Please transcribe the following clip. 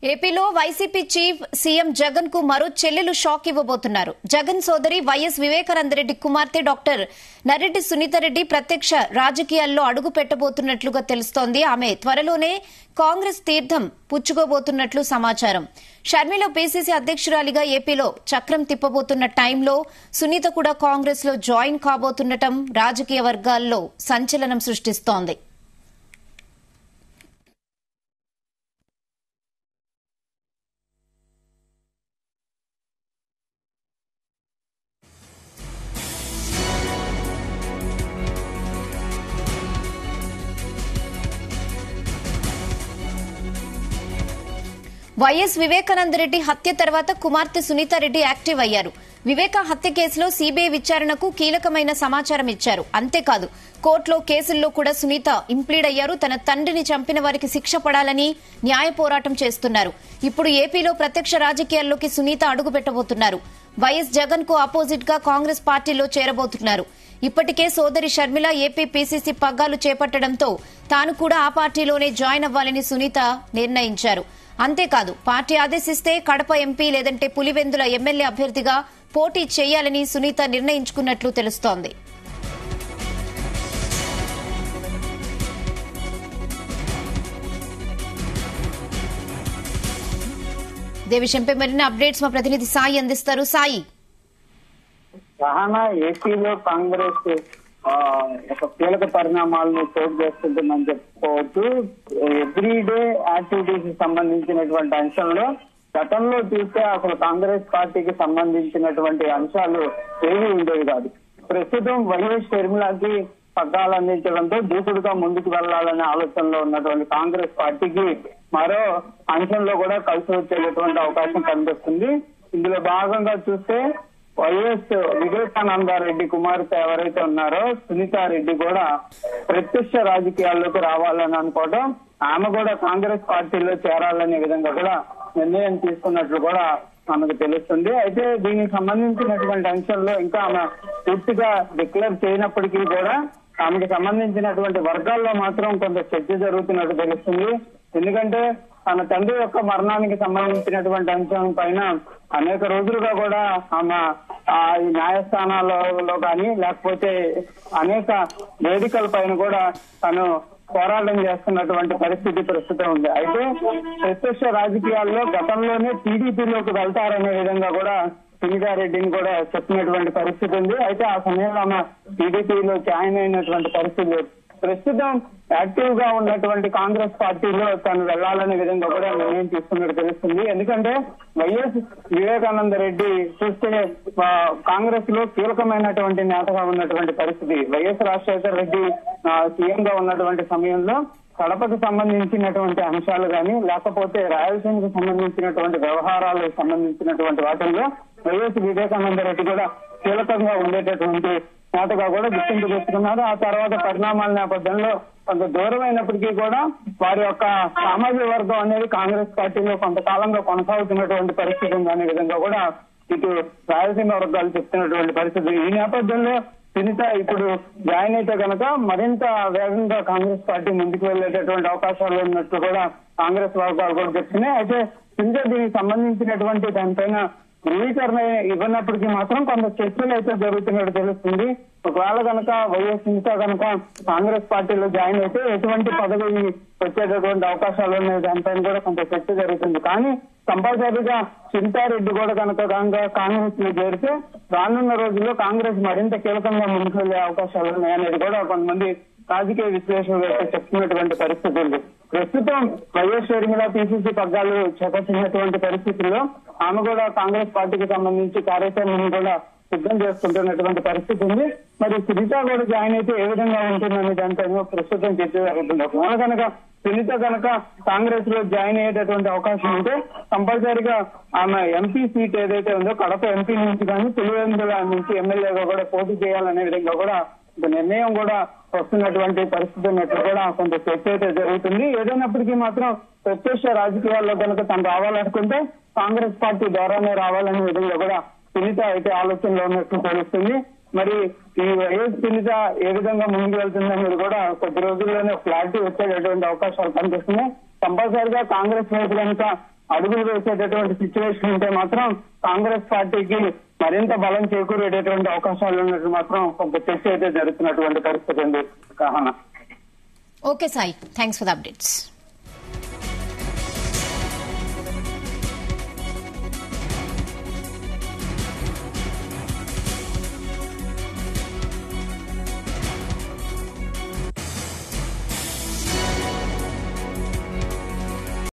ఏపీలో YCP chief CM Jagan కు మరో చెల్లెలు షాక్ ఇవ్వబోతున్నారు జగన్ సోదరి వైఎస్ వివేకానందరెడ్డి కుమార్తె డాక్టర్ నరెడ్డి సునీతారెడ్డి ప్రత్యక్ష రాజకీయాల్లో అడుగు పెట్టబోతున్నట్లుగా తెలుస్తోంది ఆమె త్వరలోనే కాంగ్రెస్ తీర్థం పుచ్చుకోబోతున్నట్లు సమాచారం షర్మిల పీసీసీ అధ్యక్షురాలిగా ఏపీలో చక్రం తిప్పబోతున్న టైంలో సునీత కూడా కాంగ్రెస్ లో జాయిన్ కాబోతుండటం రాజకీయ వర్గాల్లో సంచలనం సృష్టిస్తోంది వైఎస్ వివేకానందరెడ్డి హత్య తర్వాత కుమార్తె సునీతారెడ్డి యాక్టివ్ అయ్యారు వివేక హత్య కేసులో సీబీఐ విచారణకు కీలకమైన సమాచారం ఇచ్చారు అంతేకాదు కోర్టులో కేసుల్లో కూడా సునీత ఇంప్లీడ్ అయ్యారు తన తండ్రిని చంపిన వారికి శిక్ష పడాలని న్యాయ పోరాటం చేస్తున్నారు ఇప్పుడు ఏపీలో ప్రత్యక్ష రాజకీయాల్లోకి సునీత అడుగు పెట్టబోతున్నారు వైఎస్ జగన్ కు అపోజిట్ గా కాంగ్రెస్ పార్టీలో చేరబోతున్నారు ఇప్పటికే సోదరి షర్మిల ఏపీ పీసీసీ పగ్గాలు చేపట్టడంతో తాను కూడా ఆ పార్టీలోనే జాయిన్ అవ్వాలని సునీత నిర్ణయించారు అంతేకాదు పార్టీ ఆదేశిస్తే కడప ఎంపీ లేదంటే పులివెందుల ఎమ్మెల్యే అభ్యర్థిగా పోటీ చేయాలని సునీత నిర్ణయించుకున్నట్లు తెలుస్తోంది ఇదే విషయంపై మరిన్ని అప్డేట్స్ మా ప్రతినిధి సాయి అందిస్తారు సాయి సహనా ఏపీలో కాంగ్రెస్ ఆ, ఒక కీలక పరిణామాలను చోటు చేసుకుంటుందని చెప్పుకోవచ్చు ఎవ్రీడే యాక్టివిటీస్ కి సంబంధించినటువంటి అంశంలో గతంలో చూస్తే అసలు కాంగ్రెస్ పార్టీకి సంబంధించినటువంటి అంశాలు ఏమీ ఉండేవి కాదు ప్రస్తుతం వైఎస్ షర్మిలాకి పగ్గాలు అందించడంతో దూకుడుగా ముందుకు వెళ్లాలనే ఆలోచనలో ఉన్నటువంటి కాంగ్రెస్ పార్టీకి మరో అంశంలో కూడా కలిసి వచ్చేటటువంటి అవకాశం కనిపిస్తుంది ఇందులో భాగంగా చూస్తే వైఎస్ వివేకానందారెడ్డి కుమార్తె ఎవరైతే ఉన్నారో సునీతారెడ్డి కూడా ప్రత్యక్ష రాజకీయాల్లోకి రావాలని అనుకోవడం ఆమె కూడా కాంగ్రెస్ పార్టీలో చేరాలనే విధంగా కూడా నిర్ణయం తీసుకున్నట్లు కూడా మనకు తెలుస్తుంది అయితే దీనికి సంబంధించినటువంటి అంశంలో ఇంకా ఆమె పూర్తిగా డిక్లేర్ చేయనప్పటికీ కూడా ఆమెకు సంబంధించినటువంటి వర్గాల్లో మాత్రం కొంత చర్చ జరుగుతున్నట్టు తెలుస్తుంది ఎందుకంటే తన తండ్రి యొక్క మరణానికి సంబంధించినటువంటి అంశం పైన అనేక రోజులుగా కూడా ఆమె ఆ ఈ న్యాయస్థానాలలో కానీ లేకపోతే అనేక వేదికల పైన కూడా తను పోరాటం చేస్తున్నటువంటి పరిస్థితి ప్రస్తుతం ఉంది అయితే ప్రత్యక్ష రాజకీయాల్లో గతంలోనే టీడీపీలోకి వెళ్తారనే విధంగా కూడా సునీతారెడ్డిని కూడా చెప్పినటువంటి పరిస్థితి ఉంది అయితే ఆ సమయంలో ఆమె టీడీపీలో జాయిన్ అయినటువంటి పరిస్థితి లేదు ప్రస్తుతం యాక్టివ్ గా ఉన్నటువంటి కాంగ్రెస్ పార్టీలో తను వెళ్లాలనే విధంగా కూడా నిర్ణయం తీసుకున్నట్టు తెలుస్తుంది ఎందుకంటే వైఎస్ వివేకానంద రెడ్డి చూస్తే ఆ, కాంగ్రెస్ లో కీలకమైనటువంటి నేతగా ఉన్నటువంటి పరిస్థితి వైఎస్ రాజశేఖర రెడ్డి సీఎం గా ఉన్నటువంటి సమయంలో కడపకు సంబంధించినటువంటి అంశాలు కానీ లేకపోతే రాయలసీమకు సంబంధించినటువంటి వ్యవహారాలకు సంబంధించినటువంటి వాటిల్లో వైఎస్ వివేకానంద రెడ్డి కూడా కీలకంగా ఉండేటటువంటి నేతగా కూడా గుర్తింపు తెచ్చుకున్నారు ఆ తర్వాత పరిణామాల నేపథ్యంలో కొంత దూరమైనప్పటికీ కూడా వారి యొక్క సామాజిక వర్గం అనేది కాంగ్రెస్ పార్టీలో కొంతకాలంగా కొనసాగుతున్నటువంటి పరిస్థితి ఉంది అనే విధంగా కూడా ఇటు రాయలసీమ వర్గాలు చెప్తున్నటువంటి పరిస్థితి ఈ నేపథ్యంలో సునీత ఇప్పుడు జాయిన్ అయితే కనుక మరింత వేగంగా కాంగ్రెస్ పార్టీ ముందుకు వెళ్లేటటువంటి అవకాశాలు ఉన్నట్టు కూడా కాంగ్రెస్ వర్గాలు కూడా చెప్తున్నాయి అయితే సునీత దీనికి సంబంధించినటువంటి దానిపైన ధృవీకరణ ఇవ్వనప్పటికీ మాత్రం కొంత చర్చలు అయితే జరుగుతున్నట్టు తెలుస్తుంది ఒకవేళ కనుక వైఎస్ సునీత కనుక కాంగ్రెస్ పార్టీలో జాయిన్ అయితే ఎటువంటి పదవి వచ్చేటటువంటి అవకాశాలు ఉన్నాయి దానిపైన కూడా కొంత చర్చ జరుగుతుంది కానీ కంపల్సరీగా చింతారెడ్డి కూడా కనుక కాంగ్రెస్ లో చేరితే రానున్న రోజుల్లో కాంగ్రెస్ మరింత కీలకంగా ముందుకు వెళ్లే అవకాశాలు ఉన్నాయనేది కూడా కొంతమంది రాజకీయ విశ్లేషకులు అయితే చెప్తున్నటువంటి పరిస్థితి ఉంది ప్రస్తుతం వైఎస్ షర్మిల పిసిసి పగ్గాలు చేపట్టినటువంటి పరిస్థితుల్లో ఆమె కూడా కాంగ్రెస్ పార్టీకి సంబంధించి కార్యాచరణను కూడా సిద్ధం చేసుకుంటున్నటువంటి పరిస్థితి ఉంది మరి సునీత కూడా జాయిన్ అయితే ఏ విధంగా ఉంటుందనే దానిపైన ప్రస్తుతం చర్చ జరుగుతుంది ఒకవేళ కనుక సునీత కనుక కాంగ్రెస్ లో జాయిన్ అయ్యేటటువంటి అవకాశం ఉంటే కంపల్సరీగా ఆమె ఎంపీ సీట్ ఏదైతే ఉందో కడప ఎంపీ నుంచి కానీ పులివెందుల నుంచి ఎమ్మెల్యేగా కూడా పోటీ చేయాలనే విధంగా కూడా ఒక నిర్ణయం కూడా వస్తున్నటువంటి పరిస్థితి ఉన్నట్లు కూడా కొంత చర్చ అయితే జరుగుతుంది ఏదైనప్పటికీ మాత్రం ప్రత్యక్ష రాజకీయాల్లో కనుక తను రావాలనుకుంటే కాంగ్రెస్ పార్టీ ద్వారానే రావాలనే విధంగా కూడా సునీత అయితే ఆలోచనలో ఉన్నట్లు తెలుస్తుంది మరి ఈ వైఎస్ సునీత ఏ విధంగా ముందుకు వెళ్తుందనేది కూడా కొద్ది రోజుల్లోనే క్లారిటీ వచ్చేటటువంటి అవకాశాలు కనిపిస్తున్నాయి కంపల్సరిగా కాంగ్రెస్ వైపు కనుక అడుగులు వేసేటటువంటి సిచ్యువేషన్ ఉంటే మాత్రం కాంగ్రెస్ పార్టీకి మరింత బలం చేకూరేటటువంటి అవకాశాలు ఉన్నట్టు మాత్రం కొంత చర్చ అయితే జరుగుతున్నటువంటి పరిస్థితి ఉంది కాహన okay Sai thanks for the updates